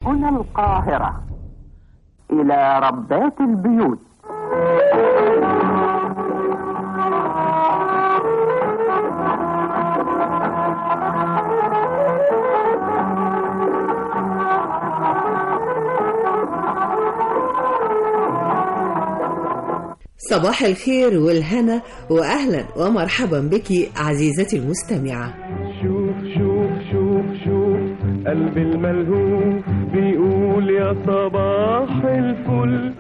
هنا القاهرة إلى ربات البيوت صباح الخير والهنا واهلا ومرحبا بك عزيزتي المستمعه شوف شوف شوف شوف قلبي الملهوف بيقول يا صباح الفل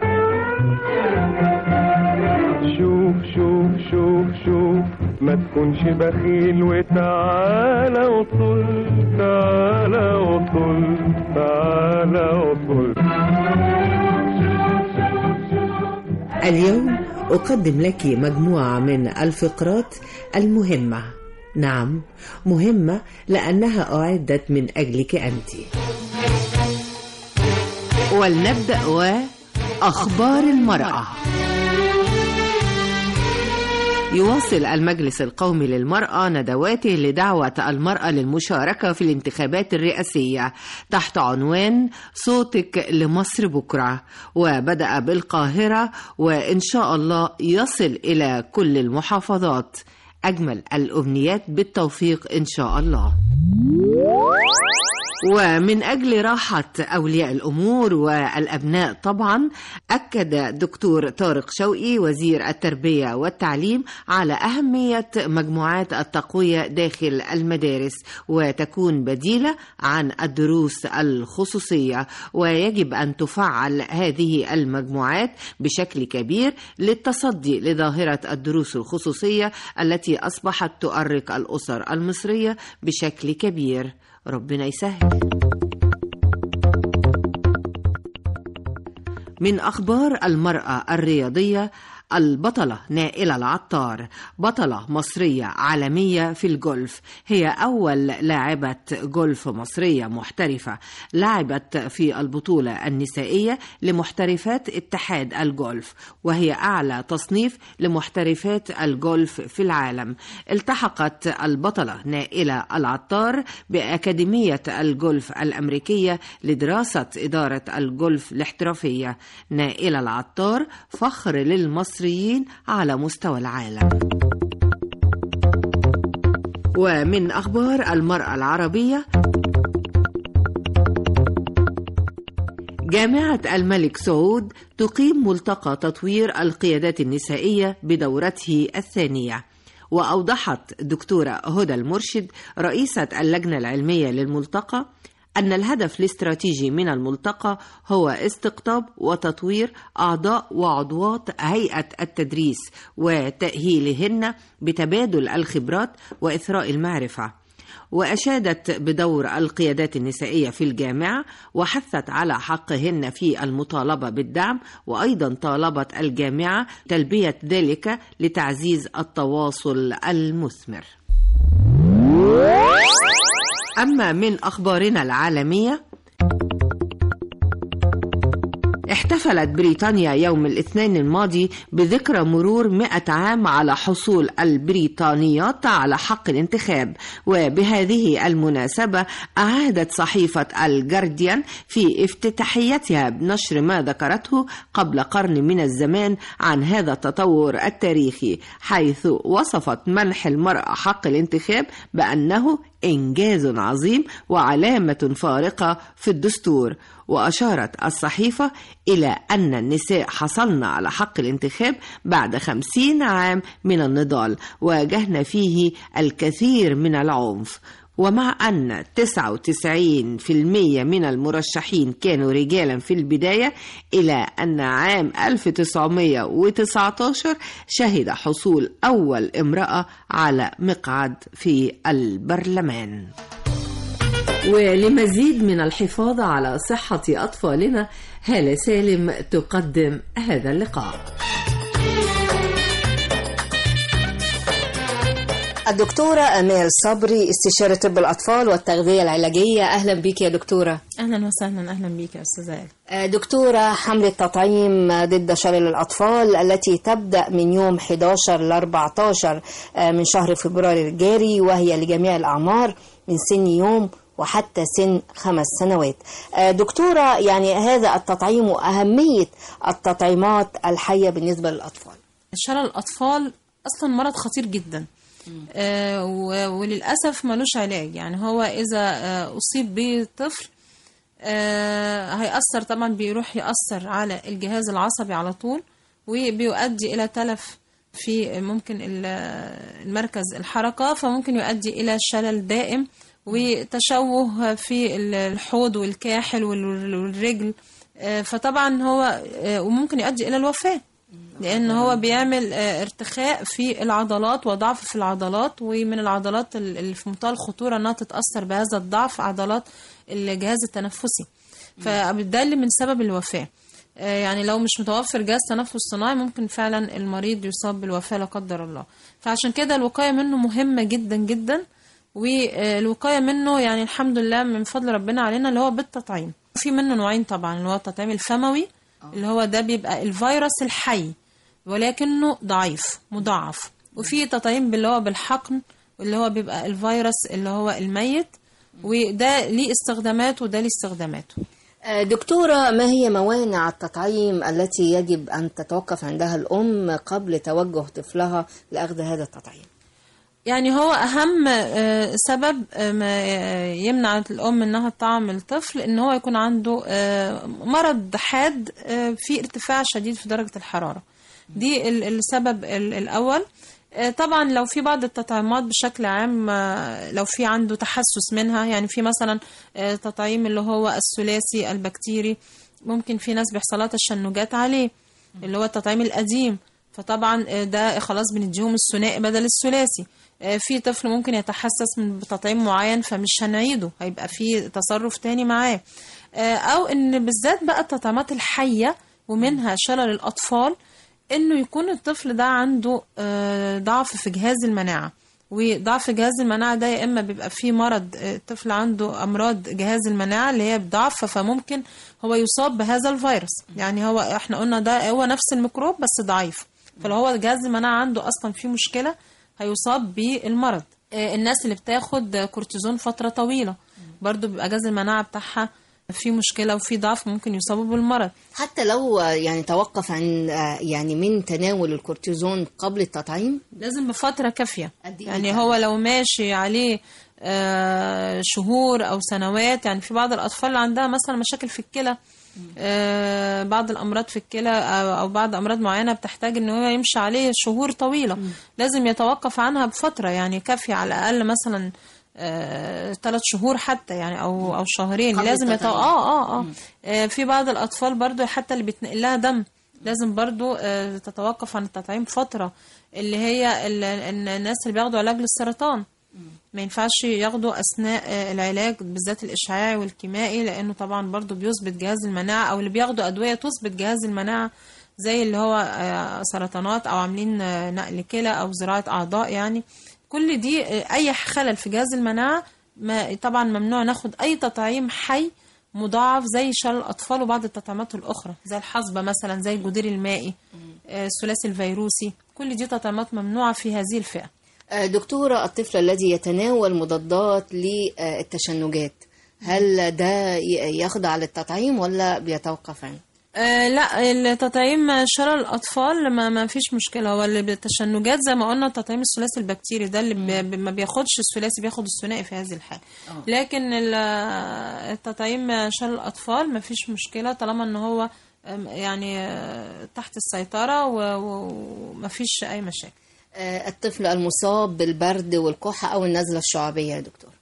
شوف شوف شوف شوف ما تكونش بخيل وتعالى وطل تعالى وطل تعالى وطل اليوم اقدم لك مجموعه من الفقرات المهمه نعم مهمه لانها اعدت من اجلك انت ولنبدا واخبار المراه يواصل المجلس القومي للمرأة ندواته لدعوة المرأة للمشاركة في الانتخابات الرئاسية تحت عنوان صوتك لمصر بكرة وبدأ بالقاهرة وإن شاء الله يصل إلى كل المحافظات أجمل الأمنيات بالتوفيق إن شاء الله ومن أجل راحة أولياء الأمور والأبناء طبعا أكد دكتور طارق شوقي وزير التربية والتعليم على أهمية مجموعات التقوية داخل المدارس وتكون بديلة عن الدروس الخصوصية ويجب أن تفعل هذه المجموعات بشكل كبير للتصدي لظاهرة الدروس الخصوصية التي أصبحت تؤرق الأسر المصرية بشكل كبير ربنا يسهل من أخبار المرأة الرياضية البطلة نائلة العطار بطلة مصرية عالمية في الجولف هي أول لاعبة جولف مصرية محترفة لعبت في البطولة النسائية لمحترفات اتحاد الجولف وهي أعلى تصنيف لمحترفات الجولف في العالم التحقت البطلة نائلة العطار بأكاديمية الجولف الأمريكية لدراسة إدارة الجولف الاحترافية نائلة العطار فخر للمصريين على مستوى العالم ومن أخبار المرأة العربية جامعة الملك سعود تقيم ملتقى تطوير القيادات النسائية بدورته الثانية وأوضحت دكتورة هدى المرشد رئيسة اللجنة العلمية للملتقى أن الهدف الاستراتيجي من الملتقى هو استقطاب وتطوير أعضاء وعضوات هيئة التدريس وتأهيلهن بتبادل الخبرات وإثراء المعرفة وأشادت بدور القيادات النسائية في الجامعة وحثت على حقهن في المطالبة بالدعم وأيضا طالبت الجامعة تلبية ذلك لتعزيز التواصل المثمر أما من أخبارنا العالمية احتفلت بريطانيا يوم الاثنين الماضي بذكرى مرور 100 عام على حصول البريطانيات على حق الانتخاب وبهذه المناسبة أعادت صحيفة الجارديان في افتتاحيتها بنشر ما ذكرته قبل قرن من الزمان عن هذا التطور التاريخي حيث وصفت منح المرأة حق الانتخاب بأنه إنجاز عظيم وعلامة فارقة في الدستور وأشارت الصحيفة إلى أن النساء حصلن على حق الانتخاب بعد خمسين عام من النضال واجهن فيه الكثير من العنف ومع أن 99% من المرشحين كانوا رجالا في البداية إلى أن عام 1919 شهد حصول أول امرأة على مقعد في البرلمان ولمزيد من الحفاظ على صحة أطفالنا هالة سالم تقدم هذا اللقاء الدكتورة أمال صبري استشارة طب الأطفال والتغذية العلاجية أهلا بك يا دكتورة اهلا وسهلا اهلا بيك يا استاذه آية. آه، دكتورة حملة تطعيم ضد شلل الأطفال التي تبدأ من يوم 11 ل 14 آه، من شهر فبراير الجاري وهي لجميع الأعمار من سن يوم وحتى سن خمس سنوات آه، دكتورة يعني هذا التطعيم وأهمية التطعيمات الحية بالنسبة للأطفال شلل الأطفال أصلا مرض خطير جدا آه و- وللأسف ملوش علاج يعني هو إذا آه أصيب به طفل آه هيأثر طبعا بيروح يأثر على الجهاز العصبي على طول وبيؤدي إلى تلف في ممكن ال- المركز الحركة فممكن يؤدي إلى شلل دائم وتشوه في ال- الحوض والكاحل وال- والرجل آه، فطبعا هو آه، وممكن يؤدي إلى الوفاة لأن هو بيعمل آه، ارتخاء في العضلات وضعف في العضلات ومن العضلات ال- اللي في منتهى الخطورة أنها تتأثر بهذا الضعف عضلات الجهاز التنفسي فده اللي من سبب الوفاة آه، يعني لو مش متوفر جهاز تنفس صناعي ممكن فعلا المريض يصاب بالوفاة لا قدر الله فعشان كده الوقاية منه مهمة جدا جدا والوقاية منه يعني الحمد لله من فضل ربنا علينا اللي هو بالتطعيم في منه نوعين طبعا اللي هو التطعيم الفموي اللي هو ده بيبقى الفيروس الحي ولكنه ضعيف مضاعف وفي تطعيم اللي هو بالحقن اللي هو بيبقى الفيروس اللي هو الميت وده ليه استخدامات وده ليه استخداماته آه، دكتورة ما هي موانع التطعيم التي يجب أن تتوقف عندها الأم قبل توجه طفلها لأخذ هذا التطعيم يعني هو أهم آه، سبب آه، ما آه، يمنع الأم إنها تطعم الطفل إن هو يكون عنده آه، مرض حاد آه، في ارتفاع شديد في درجة الحرارة دي ال- السبب ال- الأول آه، طبعا لو في بعض التطعيمات بشكل عام آه، لو في عنده تحسس منها يعني في مثلا آه، تطعيم اللي هو الثلاثي البكتيري ممكن في ناس بيحصلها تشنجات عليه اللي هو التطعيم القديم فطبعا آه، ده خلاص بنديهم الثنائي بدل الثلاثي آه، في طفل ممكن يتحسس من تطعيم معين فمش هنعيده هيبقى في تصرف تاني معاه آه، او ان بالذات بقى التطعيمات الحيه ومنها شلل الاطفال انه يكون الطفل ده عنده آه، ضعف في جهاز المناعه وضعف جهاز المناعه ده يا اما بيبقى فيه مرض آه، الطفل عنده امراض جهاز المناعه اللي هي بضعف فممكن هو يصاب بهذا الفيروس يعني هو احنا قلنا ده هو نفس الميكروب بس ضعيف فلو هو جهاز المناعه عنده اصلا فيه مشكله هيصاب بالمرض آه، الناس اللي بتاخد كورتيزون فتره طويله برضو بيبقى جهاز المناعه بتاعها في مشكله وفي ضعف ممكن يصابوا بالمرض حتى لو آه، يعني توقف عن آه، يعني من تناول الكورتيزون قبل التطعيم لازم بفترة كافية قد إيه يعني كمان؟ هو لو ماشي عليه آه، شهور أو سنوات يعني في بعض الأطفال اللي عندها مثلا مشاكل في الكلى آه، بعض الأمراض في الكلى أو أو بعض أمراض معينة بتحتاج إن هو يمشي عليه شهور طويلة لازم يتوقف عنها بفترة يعني كافية على الأقل مثلا ثلاث شهور حتى يعني او او شهرين قبل لازم يتو... التطعيم. اه اه اه آه، في بعض الاطفال برضو حتى اللي بيتنقل لها دم لازم برضو آه، تتوقف عن التطعيم فترة اللي هي ال- ال- الناس اللي بياخدوا علاج للسرطان ما ينفعش ياخدوا اثناء آه، العلاج بالذات الاشعاعي والكيمائي لانه طبعا برضو بيثبت جهاز المناعه او اللي بياخدوا ادويه تثبت جهاز المناعه زي اللي هو آه، سرطانات او عاملين آه، نقل كلى او زراعه اعضاء يعني كل دي آه، اي خلل في جهاز المناعه ما طبعا ممنوع ناخد اي تطعيم حي مضاعف زي شلل الاطفال وبعض التطعيمات الاخرى زي الحصبه مثلا زي الجدير المائي آه، الثلاثي الفيروسي كل دي تطعيمات ممنوعه في هذه الفئه آه، دكتورة الطفل الذي يتناول مضادات للتشنجات هل ده ي- يخضع للتطعيم ولا بيتوقف عنه؟ آه لا التطعيم شلل الاطفال ما, ما فيش مشكله هو اللي بالتشنجات زي ما قلنا التطعيم الثلاثي البكتيري ده اللي بي ما بياخدش الثلاثي بياخد الثنائي في هذه الحاله لكن ال- التطعيم شلل الاطفال ما فيش مشكله طالما ان هو آم، يعني آه، تحت السيطره و- و- وما فيش اي مشاكل آه، الطفل المصاب بالبرد والكحة أو النزلة الشعبية يا دكتور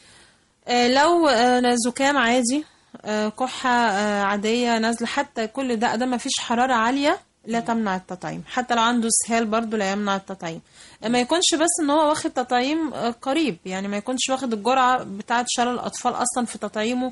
آه، لو آه، زكام عادي آه، كحة آه، عادية نازلة حتى كل ده ده ما فيش حرارة عالية لا تمنع التطعيم حتى لو عنده اسهال برضو لا يمنع التطعيم آه، ما يكونش بس ان هو واخد تطعيم آه، قريب يعني ما يكونش واخد الجرعة بتاعة شلل الأطفال أصلا في تطعيمه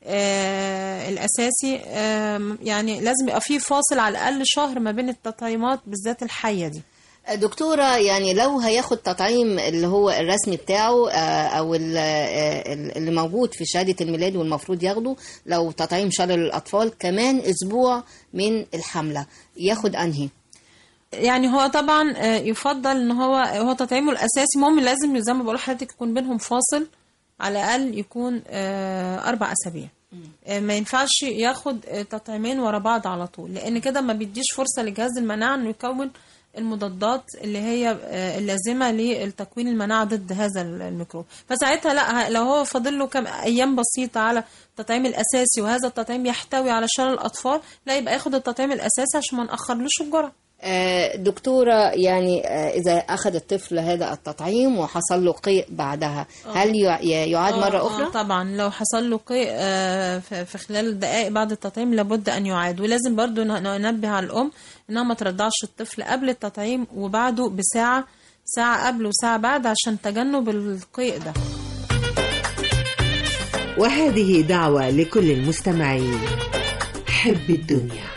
آه الأساسي آه يعني لازم يبقى فيه فاصل على الأقل شهر ما بين التطعيمات بالذات الحية دي آه، دكتورة يعني لو هياخد تطعيم اللي هو الرسمي بتاعه آه، أو ال- آه، اللي موجود في شهادة الميلاد والمفروض ياخده لو تطعيم شلل الأطفال كمان أسبوع من الحملة ياخد أنهي؟ يعني هو طبعا آه، يفضل ان هو هو تطعيمه الاساسي المهم لازم زي ما بقول لحضرتك يكون بينهم فاصل على الاقل يكون آه، اربع اسابيع آه، ما ينفعش ياخد آه، تطعيمين ورا بعض على طول لان كده ما بيديش فرصه لجهاز المناعه انه يكون المضادات اللي هي آه، اللازمه لتكوين المناعه ضد هذا الميكروب فساعتها لا ه- لو هو فاضل له كم ايام بسيطه على التطعيم الاساسي وهذا التطعيم يحتوي على شلل الاطفال لا يبقى ياخد التطعيم الاساسي عشان ما ناخرلوش الجرعه آه، دكتورة يعني آه، إذا أخذ الطفل هذا التطعيم وحصل له قيء بعدها هل يع- يعاد آه، مرة آه، أخرى؟ طبعا لو حصل له قيء آه، في في خلال دقائق بعد التطعيم لابد ان يعاد ولازم برضو ن- ننبه على الام انها ما ترضعش الطفل قبل التطعيم وبعده بساعه ساعه قبل وساعه بعد عشان تجنب القيء ده وهذه دعوة لكل المستمعين حب الدنيا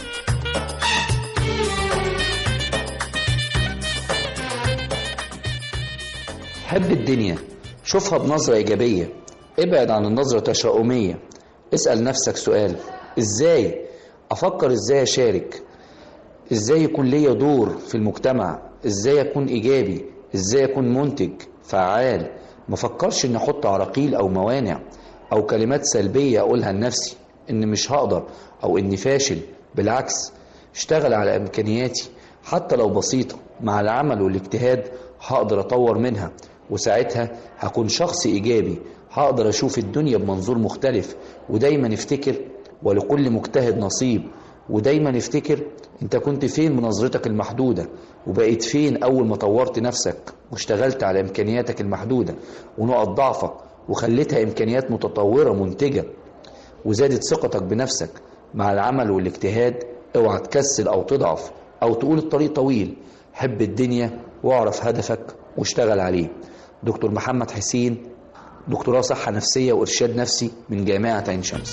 حب الدنيا شوفها بنظرة إيجابية ابعد عن النظرة التشاؤمية اسأل نفسك سؤال إزاي أفكر إزاي أشارك إزاي يكون ليا دور في المجتمع إزاي أكون إيجابي إزاي أكون منتج فعال ما فكرش إن أحط عراقيل أو موانع أو كلمات سلبية أقولها لنفسي إن مش هقدر أو إني فاشل بالعكس اشتغل على إمكانياتي حتى لو بسيطة مع العمل والاجتهاد هقدر أطور منها وساعتها هكون شخص إيجابي هقدر أشوف الدنيا بمنظور مختلف ودايما افتكر ولكل مجتهد نصيب ودايما افتكر انت كنت فين بنظرتك المحدودة وبقيت فين أول ما طورت نفسك واشتغلت على إمكانياتك المحدودة ونقط ضعفك وخليتها إمكانيات متطورة منتجة وزادت ثقتك بنفسك مع العمل والاجتهاد اوعى تكسل او تضعف او تقول الطريق طويل حب الدنيا واعرف هدفك واشتغل عليه دكتور محمد حسين دكتوراه صحة نفسية وإرشاد نفسي من جامعة عين شمس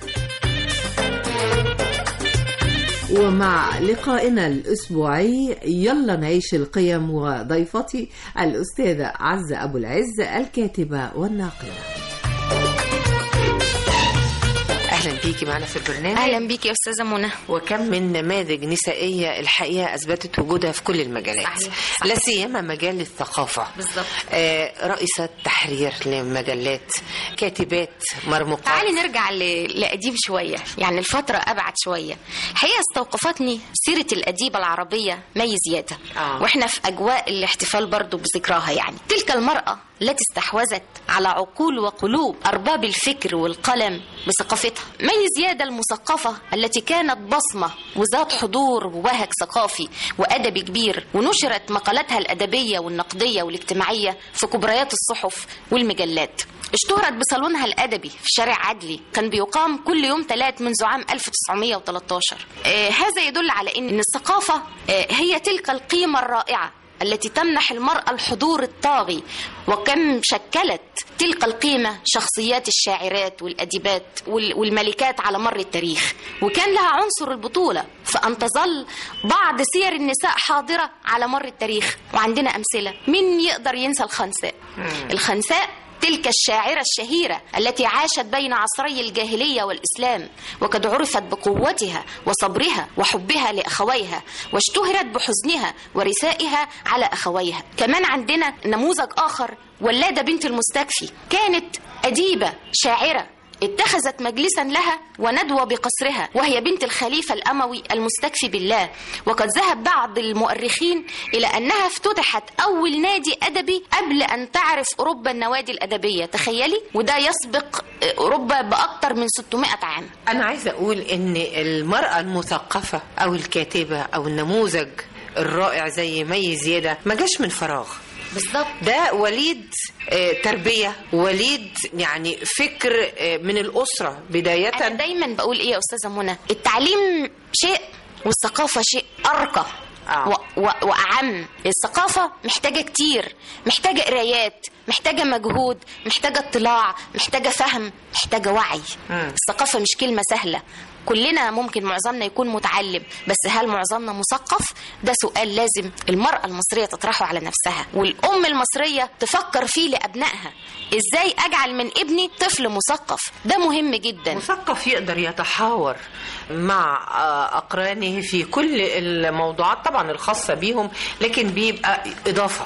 ومع لقائنا الأسبوعي يلا نعيش القيم وضيفتي الأستاذة عزة أبو العز الكاتبة والناقدة أهلا بيكي معنا في البرنامج اهلا بيك يا استاذه منى وكم من نماذج نسائية الحقيقة أثبتت وجودها في كل المجالات صحيح، صحيح. لا سيما مجال الثقافة بالظبط. آه رئيسة تحرير لمجلات كاتبات مرموقات تعالي نرجع ل- لأديب شوية يعني الفترة أبعد شوية حقيقة استوقفتني سيرة الأديبة العربية مي زيادة آه. وإحنا في أجواء الاحتفال برضو بذكراها يعني تلك المرأة التي استحوذت على عقول وقلوب أرباب الفكر والقلم بثقافتها مي زيادة المثقفة التي كانت بصمة وذات حضور ووهج ثقافي وأدبي كبير ونشرت مقالاتها الأدبية والنقدية والاجتماعية في كبريات الصحف والمجلات اشتهرت بصالونها الأدبي في شارع عدلي كان بيقام كل يوم ثلاث منذ عام 1913 آه هذا يدل على أن الثقافة آه هي تلك القيمة الرائعة التي تمنح المرأة الحضور الطاغي وكم شكلت تلك القيمة شخصيات الشاعرات والأديبات وال- والملكات على مر التاريخ وكان لها عنصر البطولة فأن تظل بعض سير النساء حاضرة على مر التاريخ وعندنا أمثلة مين يقدر ينسى الخنساء الخنساء تلك الشاعرة الشهيرة التي عاشت بين عصري الجاهلية والإسلام وقد عرفت بقوتها وصبرها وحبها لأخويها واشتهرت بحزنها ورثائها على أخويها كمان عندنا نموذج آخر ولادة بنت المستكفي كانت أديبة شاعرة اتخذت مجلسا لها وندوة بقصرها وهي بنت الخليفة الأموي المستكفي بالله وقد ذهب بعض المؤرخين إلى أنها افتتحت أول نادي أدبي قبل أن تعرف أوروبا النوادي الأدبية تخيلي وده يسبق أوروبا بأكثر من 600 عام أنا عايزة أقول إن المرأة المثقفة أو الكاتبة أو النموذج الرائع زي مي زيادة ما جاش من فراغ بالظبط ده وليد آه، تربية وليد يعني فكر آه، من الأسرة بداية أنا دايما بقول إيه يا أستاذة منى التعليم شيء والثقافة شيء أرقى آه. و- و- وأعم الثقافة محتاجة كتير محتاجة قرايات محتاجة مجهود محتاجة اطلاع محتاجة فهم محتاجة وعي مم. الثقافة مش كلمة سهلة كلنا ممكن معظمنا يكون متعلم بس هل معظمنا مثقف ده سؤال لازم المرأة المصرية تطرحه على نفسها والأم المصرية تفكر فيه لأبنائها إزاي أجعل من ابني طفل مثقف ده مهم جدا مثقف يقدر يتحاور مع آه، أقرانه في كل الموضوعات طبعا الخاصة بيهم لكن بيبقى إضافة ما-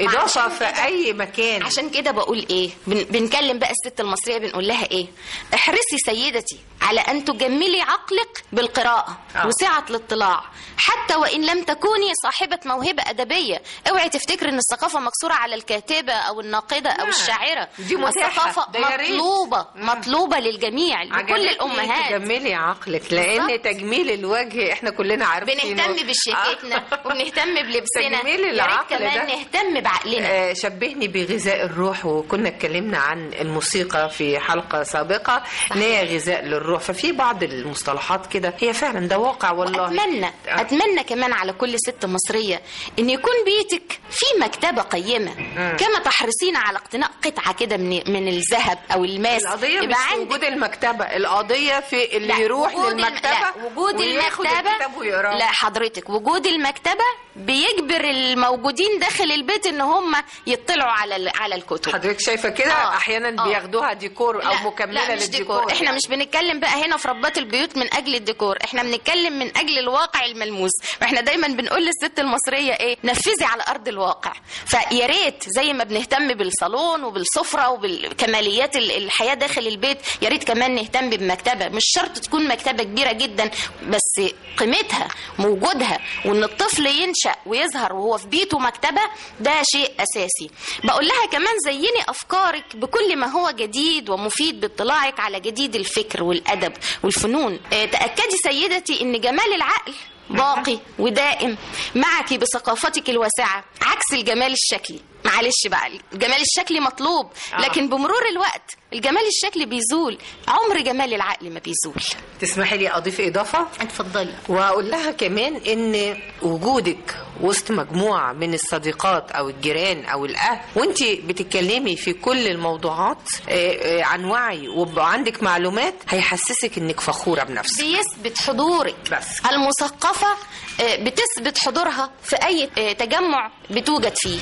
اضافه عشان في كده- اي مكان عشان كده بقول ايه بن بنكلم بقى الست المصريه بنقول لها ايه احرصي سيدتي على ان تجملي عقلك بالقراءه آه. وسعه الاطلاع حتى وان لم تكوني صاحبه موهبه ادبيه اوعي تفتكري ان الثقافه مقصوره على الكاتبه او الناقده او لا، الشاعره دي متاحة، الثقافه ده يا ريت. مطلوبه مطلوبه للجميع لكل عجبتني الامهات تجملي عقلك لان بالظبط. تجميل الوجه احنا كلنا عارفين بنهتم بشياكتنا وبنهتم بلبسنا تجميل يا ريت العقل كمان ده. نهتم بعقلنا آه، شبهني بغذاء الروح وكنا اتكلمنا عن الموسيقى في حلقة سابقة ان هي غذاء للروح ففي بعض المصطلحات كده هي فعلا ده واقع والله اتمنى آه. اتمنى كمان على كل ست مصريه ان يكون بيتك في مكتبه قيمه كما تحرصين على اقتناء قطعه كده من من الذهب او الماس القضية مش يبقى في عندك وجود المكتبة القضية في اللي لا، يروح وجود الم- للمكتبة لا وجود وياخد المكتبة الكتاب ويقراه لا حضرتك وجود المكتبة بيجبر الموجودين داخل البيت ان هم يطلعوا على ال- على الكتب حضرتك شايفة كده آه، احيانا آه. بياخدوها ديكور او لا، مكملة لا مش للديكور ديكور احنا مش بنتكلم بقى هنا في ربات البيوت من اجل الديكور احنا بنتكلم من اجل الواقع الملموس واحنا دايما بنقول للست المصريه ايه نفذي على ارض الواقع فيا ريت زي ما بنهتم بالصالون وبالسفره وبالكماليات ال- الحياه داخل البيت يا ريت كمان نهتم بمكتبه مش شرط تكون مكتبه كبيره جدا بس قيمتها ووجودها وان الطفل ينشا ويظهر وهو في بيته مكتبه ده شيء اساسي بقول لها كمان زيني افكارك بكل ما هو جديد ومفيد باطلاعك على جديد الفكر والادب والفنون آه، تاكدي سيدتي ان جمال العقل باقي ودائم معك بثقافتك الواسعه عكس الجمال الشكلي معلش بقى الجمال الشكلي مطلوب لكن بمرور الوقت الجمال الشكلي بيزول عمر جمال العقل ما بيزول تسمحي لي اضيف اضافة اتفضلي واقول لها كمان ان وجودك وسط مجموعه من الصديقات او الجيران او الاهل وانت بتتكلمي في كل الموضوعات آه، آه، عن وعي وعندك معلومات هيحسسك انك فخوره بنفسك بيثبت حضورك بس. المثقفة آه، بتثبت حضورها في أي آه، تجمع بتوجد فيه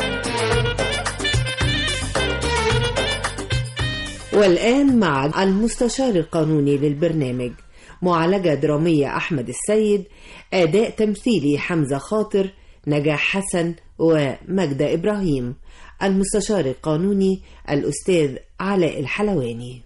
والآن مع المستشار القانوني للبرنامج معالجة درامية أحمد السيد أداء تمثيلي حمزة خاطر نجاح حسن ومجدة إبراهيم المستشار القانوني الأستاذ علاء الحلواني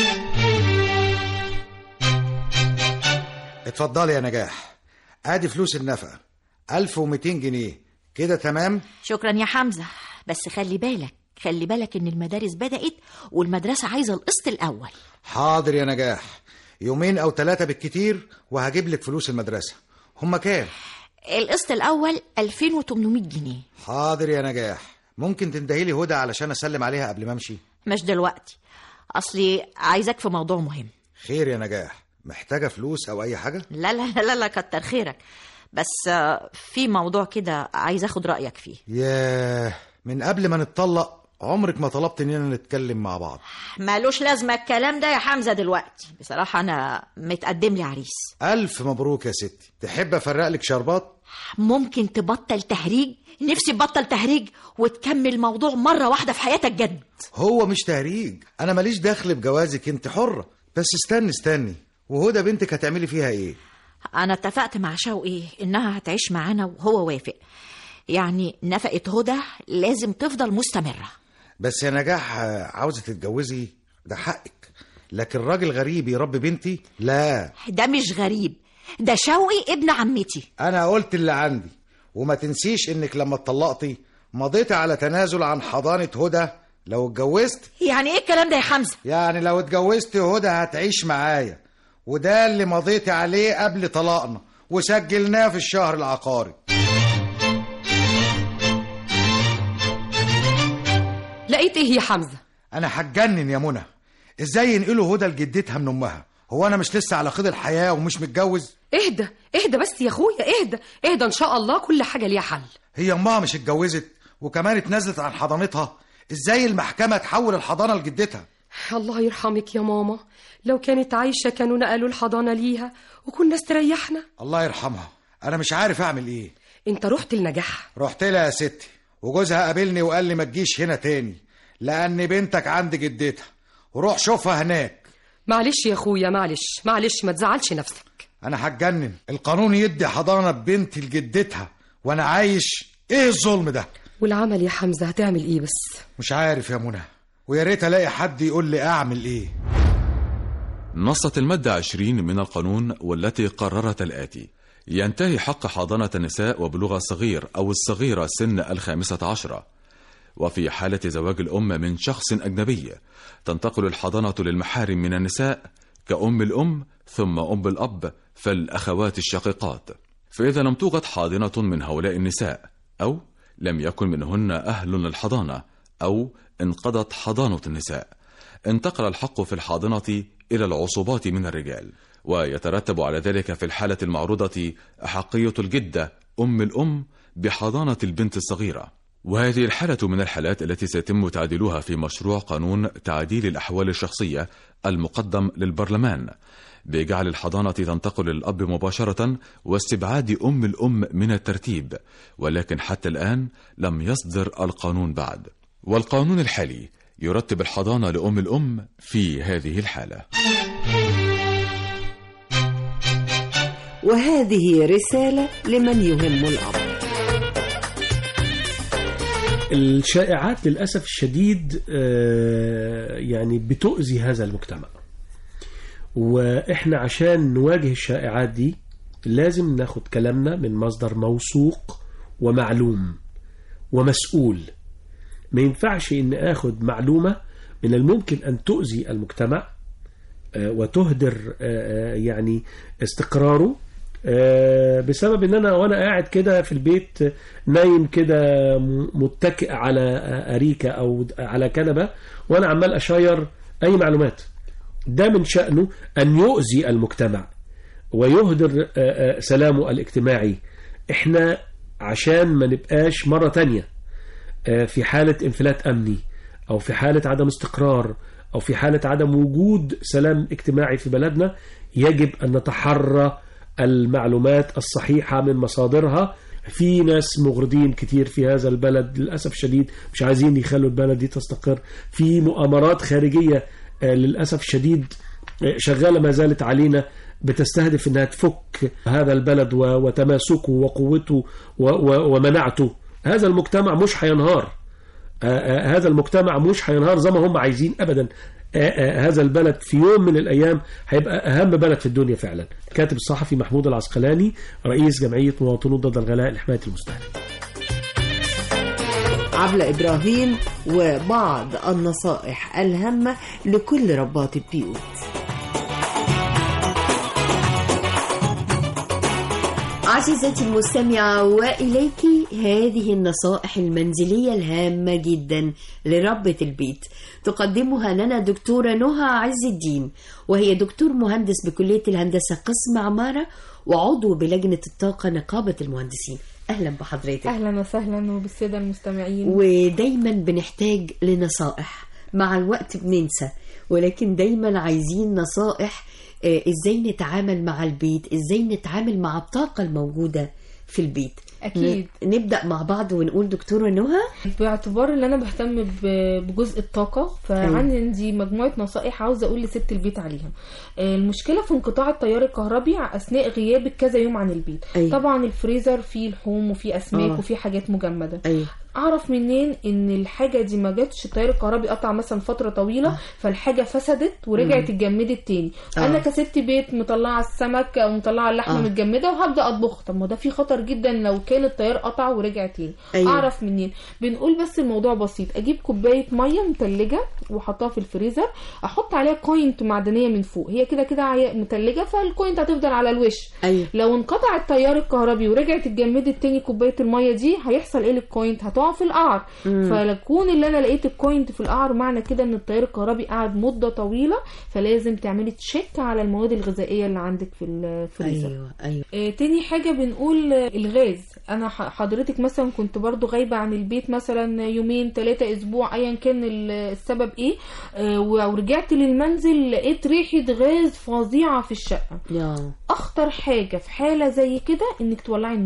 اتفضلي يا نجاح ادي فلوس النفقه 1200 جنيه كده تمام شكرا يا حمزة بس خلي بالك خلي بالك ان المدارس بدأت والمدرسة عايزة القسط الأول حاضر يا نجاح يومين او ثلاثه بالكتير وهجيب لك فلوس المدرسه هما كام القسط الأول 2800 جنيه حاضر يا نجاح ممكن تندهي لي هدى علشان اسلم عليها قبل ما امشي مش دلوقتي أصلي عايزك في موضوع مهم خير يا نجاح محتاجه فلوس او اي حاجه لا لا لا لا كتر خيرك بس آه، في موضوع كده عايز اخد رأيك فيه ياه من قبل ما نتطلق عمرك ما طلبت اننا نتكلم مع بعض مالوش لازمة الكلام ده يا حمزة دلوقتي بصراحة أنا متقدم لي عريس الف مبروك يا ستي تحب افرق لك شربات ممكن تبطل تهريج نفسي تبطل تهريج وتكمل موضوع مرة واحدة في حياتك جد هو مش تهريج انا ماليش دخل بجوازك انت حره بس استني استني وهدى بنتك هتعملي فيها ايه أنا اتفقت مع شوقي إنها هتعيش معانا وهو وافق يعني نفقة هدى لازم تفضل مستمرة بس يا نجاح آه، عاوزه تتجوزي ده حقك لكن راجل غريب يربي بنتي لا ده مش غريب ده شوقي ابن عمتي انا قلت اللي عندي وما تنسيش انك لما اتطلقتي مضيتي على تنازل عن حضانه هدى لو اتجوزت يعني ايه الكلام ده يا حمزة يعني لو اتجوزت هدى هتعيش معايا وده اللي مضيتي عليه قبل طلاقنا وسجلناه في الشهر العقاري لقيت ايه يا حمزه انا هتجنن يا منى ازاي ينقلوا هدى لجدتها من امها هو انا مش لسه على قيد الحياه ومش متجوز اهدى اهدى بس يا اخويا اهدى اهدى ان شاء الله كل حاجه ليها حل هي امها مش اتجوزت وكمان اتنازلت عن حضانتها ازاي المحكمه تحول الحضانه لجدتها الله يرحمك يا ماما لو كانت عايشه كانوا نقلوا الحضانه ليها وكنا استريحنا الله يرحمها انا مش عارف اعمل ايه انت رحت لنجاح رحت لها يا ستي وجوزها قابلني وقال لي ما تجيش هنا تاني لان بنتك عند جدتها وروح شوفها هناك معلش يا اخويا معلش معلش ما تزعلش نفسك انا هتجنن القانون يدي حضانه بنتي لجدتها وانا عايش ايه الظلم ده والعمل يا حمزة هتعمل ايه بس مش عارف يا منى ويا ريت الاقي حد يقول لي اعمل ايه نصت المادة 20 من القانون والتي قررت الآتي ينتهي حق حضانة النساء وبلوغ الصغير أو الصغيرة سن الخامسة عشرة وفي حالة زواج الأم من شخص أجنبي تنتقل الحضانة للمحارم من النساء كأم الأم ثم أم الأب فالأخوات الشقيقات فإذا لم توجد حاضنة من هؤلاء النساء أو لم يكن منهن أهل للحضانة أو انقضت حضانة النساء انتقل الحق في الحاضنة إلى العصوبات من الرجال ويترتب على ذلك في الحالة المعروضة أحقية الجدة أم الأم بحضانة البنت الصغيرة وهذه الحالة من الحالات التي سيتم تعديلها في مشروع قانون تعديل الأحوال الشخصية المقدم للبرلمان بجعل الحضانة تنتقل للأب مباشرة واستبعاد أم الأم من الترتيب ولكن حتى الآن لم يصدر القانون بعد والقانون الحالي يرتب الحضانة لأم الأم في هذه الحالة وهذه رسالة لمن يهم الأمر الشائعات للأسف الشديد آه، يعني بتؤذي هذا المجتمع وإحنا عشان نواجه الشائعات دي لازم ناخد كلامنا من مصدر موثوق ومعلوم ومسؤول ما ينفعش إن آخد معلومة من الممكن أن تؤذي المجتمع آه، وتهدر آه، آه، يعني استقراره آه، بسبب ان انا وانا قاعد كده في البيت آه، نايم كده م- متكئ على آه، اريكه او على كنبه وانا عمال اشير اي معلومات ده من شأنه ان يؤذي المجتمع ويهدر آه، آه، سلامه الاجتماعي احنا عشان ما نبقاش مرة تانية آه، في حالة انفلات امني او في حالة عدم استقرار او في حالة عدم وجود سلام اجتماعي في بلدنا يجب ان نتحرى المعلومات الصحيحة من مصادرها في ناس مغردين كتير في هذا البلد للأسف الشديد مش عايزين يخلوا البلد دي تستقر في مؤامرات خارجية آه، للأسف الشديد آه، شغالة ما زالت علينا بتستهدف انها تفك هذا البلد و- وتماسكه وقوته و- و- ومناعته هذا المجتمع مش هينهار آه، آه، هذا المجتمع مش هينهار زي ما هم عايزين ابدا آه، آه، هذا البلد في يوم من الايام هيبقى اهم بلد في الدنيا فعلا الكاتب الصحفي محمود العسقلاني رئيس جمعيه مواطنون ضد الغلاء لحمايه المستهلك عبلة إبراهيم وبعض النصائح الهامة لكل ربات البيوت عزيزتي المستمعة وإليك هذه النصائح المنزلية الهامة جدا لربة البيت تقدمها لنا دكتورة نهى عز الدين وهي دكتور مهندس بكلية الهندسة قسم عمارة وعضو بلجنة الطاقة نقابة المهندسين أهلا بحضرتك اهلا وسهلا وبالساده المستمعين ودايما بنحتاج لنصائح مع الوقت بننسى ولكن دايما عايزين نصائح آه، ازاي نتعامل مع البيت ازاي نتعامل مع الطاقة الموجودة في البيت أكيد. ن- نبدأ مع بعض ونقول دكتورة نهى باعتبار ان انا بهتم ب- بجزء الطاقه فعندي مجموعه نصائح عاوزه اقول لست البيت عليها آه، المشكله في انقطاع التيار الكهربي اثناء غيابك كذا يوم عن البيت أيوة. طبعا الفريزر فيه لحوم وفيه اسماك آه. وفيه حاجات مجمده أيوة. اعرف منين ان الحاجه دي ما جاتش التيار الكهربي قطع مثلا فتره طويله آه. فالحاجه فسدت ورجعت مم. اتجمدت تاني آه. آه. انا كست بيت مطلعه السمك او مطلعه اللحمه آه. آه. متجمده وهبدا اطبخ طب ما ده في خطر جدا لو كان التيار قطع ورجع تاني أيوة. اعرف منين بنقول بس الموضوع بسيط اجيب كوبايه ميه متلجه واحطها في الفريزر احط عليها كوينت معدنيه من فوق هي كده كده عي- متلجه فالكوينت هتفضل على الوش أيوة. لو انقطع التيار الكهربي ورجعت اتجمدت تاني كوبايه الميه دي هيحصل ايه للكوينت هتقع في القعر مم. فلكون اللي انا لقيت الكوينت في القعر معنى كده ان التيار الكهربي قعد مده طويله فلازم تعملي تشيك على المواد الغذائيه اللي عندك في الفريزر أيوة أيوة آه، تاني حاجة بنقول آه، الغاز أنا ح- حضرتك مثلا كنت برضو غايبة عن البيت مثلا يومين ثلاثة أسبوع أيا كان ال- السبب إيه آه، ورجعت للمنزل لقيت ريحة غاز فظيعة في الشقة يا أخطر حاجة في حالة زي كده إنك تولعي النور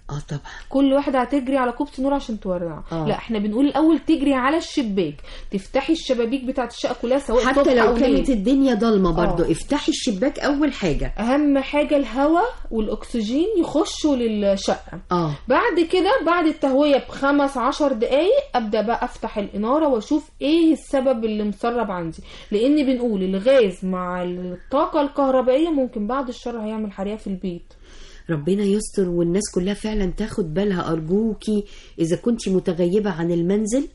اه طبعا كل واحده هتجري على كوبس نور عشان تولع آه. لا احنا بنقول الاول تجري على الشباك تفتحي الشبابيك بتاعت الشقه كلها سواء حتى صبح لو أو كانت ليل. الدنيا ضلمه برضو آه. افتحي الشباك اول حاجه اهم حاجه الهواء والاكسجين يخشوا للشقه اه بعد كده بعد التهويه بخمس عشر دقايق ابدا بقى افتح الاناره واشوف ايه السبب اللي مسرب عندي لان بنقول الغاز مع الطاقه الكهربائيه ممكن بعد الشر هيعمل حريقه في البيت ربنا يستر والناس كلها فعلا تاخد بالها أرجوكي إذا كنت متغيبة عن المنزل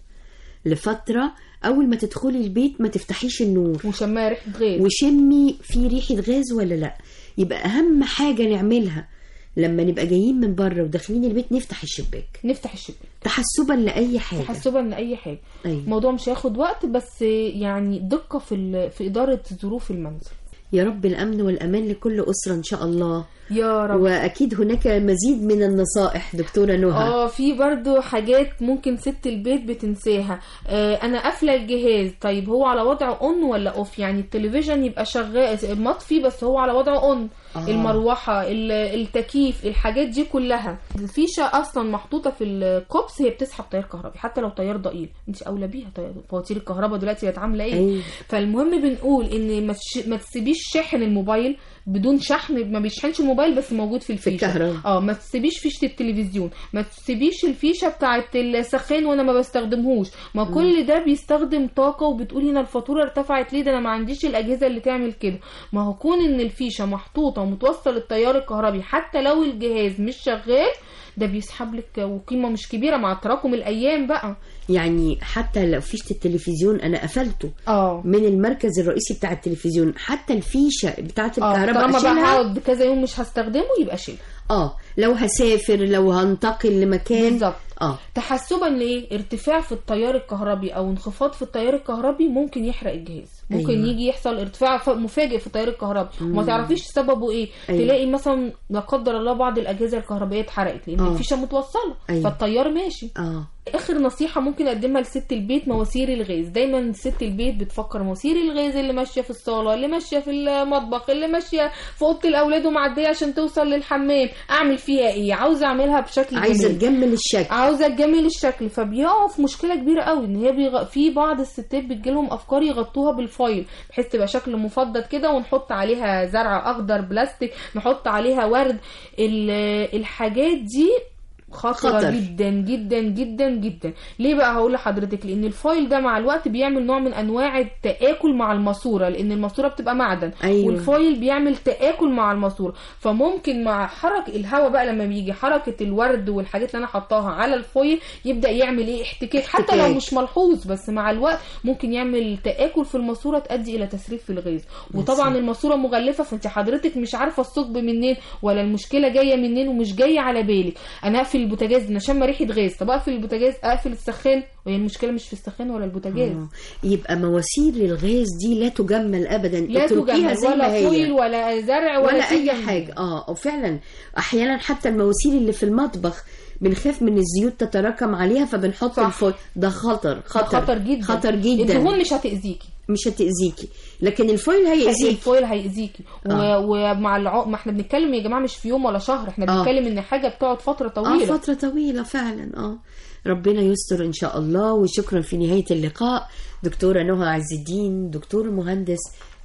لفترة أول ما تدخلي البيت ما تفتحيش النور وشمها ريحة غاز وشمي في ريحة غاز ولا لأ يبقى أهم حاجة نعملها لما نبقى جايين من بره وداخلين البيت نفتح الشباك نفتح الشباك تحسبا لأي حاجة تحسبا لاي حاجه أيوة. الموضوع مش هياخد وقت بس يعني دقه في ال- في اداره ظروف المنزل يا رب الأمن والأمان لكل أسرة إن شاء الله يا رب وأكيد هناك مزيد من النصائح دكتورة نهى اه في برضو حاجات ممكن ست البيت بتنساها آه انا قافله الجهاز طيب هو على وضع اون ولا اوف يعني التلفزيون يبقى شغال مطفي بس هو على وضع اون آه. آه. المروحه ال- التكييف الحاجات دي كلها الفيشه اصلا محطوطه في الكوبس هي بتسحب تيار كهربي حتى لو تيار ضئيل انت اولى بيها طيب فواتير الكهرباء دلوقتي بقت عامله ايه أيوة. فالمهم بنقول ان ما تش- ما تسيبيش شاحن الموبايل بدون شحن ما بيشحنش الموبايل بس موجود في الفيشه الكهرباء. اه ما تسيبيش فيشه التلفزيون ما تسيبيش الفيشه بتاعه السخان وانا ما بستخدمهوش ما كل ده بيستخدم طاقه وبتقولي هنا الفاتوره ارتفعت ليه ده انا ما عنديش الاجهزه اللي تعمل كده ما هو كون ان الفيشه محطوطه ومتوصل التيار الكهربي حتى لو الجهاز مش شغال ده بيسحب لك وقيمه مش كبيره مع تراكم الايام بقى يعني حتى لو فيشة التلفزيون أنا قفلته اه من المركز الرئيسي بتاع التلفزيون حتى الفيشة بتاعة اه الكهرباء طالما بقى أشيلها هقعد كذا يوم مش هستخدمه يبقى شيل اه لو هسافر لو هنتقل لمكان بالظبط اه تحسبا لايه ارتفاع في التيار الكهربي او انخفاض في التيار الكهربي ممكن يحرق الجهاز ممكن أيوة. أيوة. يجي يحصل ارتفاع ف- مفاجئ في التيار الكهربي مم. وما تعرفيش سببه ايه أيوة. تلاقي مثلا لا قدر الله بعض الاجهزه الكهربائيه اتحرقت لان آه. الفيشه متوصله أيوة. فالتيار ماشي اه اخر نصيحه ممكن اقدمها لست البيت مواسير الغاز دايما ست البيت بتفكر مواسير الغاز اللي ماشيه في الصاله اللي ماشيه في المطبخ اللي ماشيه في اوضه الاولاد ومعديه عشان توصل للحمام اعمل فيها ايه عاوزه اعملها بشكل عايزة جميل. تجمل الشكل عاوزه تجمل الشكل فبيقعوا في مشكله كبيره قوي ان هي بيغ... في بعض الستات بتجيلهم افكار يغطوها بالفايل بحيث تبقى شكل مفضل كده ونحط عليها زرع اخضر بلاستيك نحط عليها ورد ال... الحاجات دي خطرة خطر. خطر. جدا جدا جدا جدا ليه بقى هقول لحضرتك لان الفايل ده مع الوقت بيعمل نوع من انواع التآكل مع الماسورة لان الماسورة بتبقى معدن أيوة. والفايل بيعمل تآكل مع الماسورة فممكن مع حركة الهواء بقى لما بيجي حركة الورد والحاجات اللي انا حطاها على الفايل يبدأ يعمل ايه احتكاك حتى لو احتكاك. مش ملحوظ بس مع الوقت ممكن يعمل تآكل في الماسورة تؤدي الى تسريب في الغاز وطبعا الماسورة مغلفة فانت حضرتك مش عارفة الثقب منين ولا المشكلة جاية منين ومش جاية على بالك انا اقفل البوتاجاز انا شامة ريحة غاز طب اقفل البوتاجاز اقفل السخان وهي المشكلة مش في السخان ولا البوتاجاز آه. يبقى مواسير الغاز دي لا تجمل ابدا لا اتركيها تجمل زي ما ولا هي. فويل ولا زرع ولا, ولا اي تجمل. حاجه اه وفعلا احيانا حتى المواسير اللي في المطبخ بنخاف من الزيوت تتراكم عليها فبنحط صح. الفويل ده خطر خطر خطر جدا خطر جدا الدهون مش هتأذيكي مش هتأذيكي لكن الفويل هيأذيك الفويل هيأذيكي آه. و... ومع الع... ما احنا بنتكلم يا جماعه مش في يوم ولا شهر احنا آه. بنتكلم ان حاجه بتقعد فتره اه طويله فترة طويلة فعلا اه ربنا يستر ان شاء الله وشكرا في نهاية اللقاء دكتورة نهى عز الدين دكتور مهندس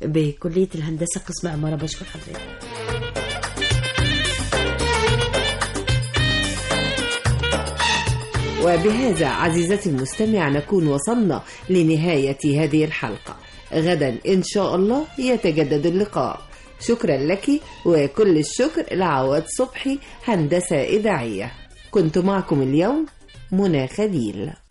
بكلية الهندسة قسم عمارة بشكر حضرتك وبهذا عزيزتي المستمع نكون وصلنا لنهاية هذه الحلقة غدا إن شاء الله يتجدد اللقاء شكرا لك وكل الشكر لعواد صبحي هندسة إذاعية كنت معكم اليوم منى خليل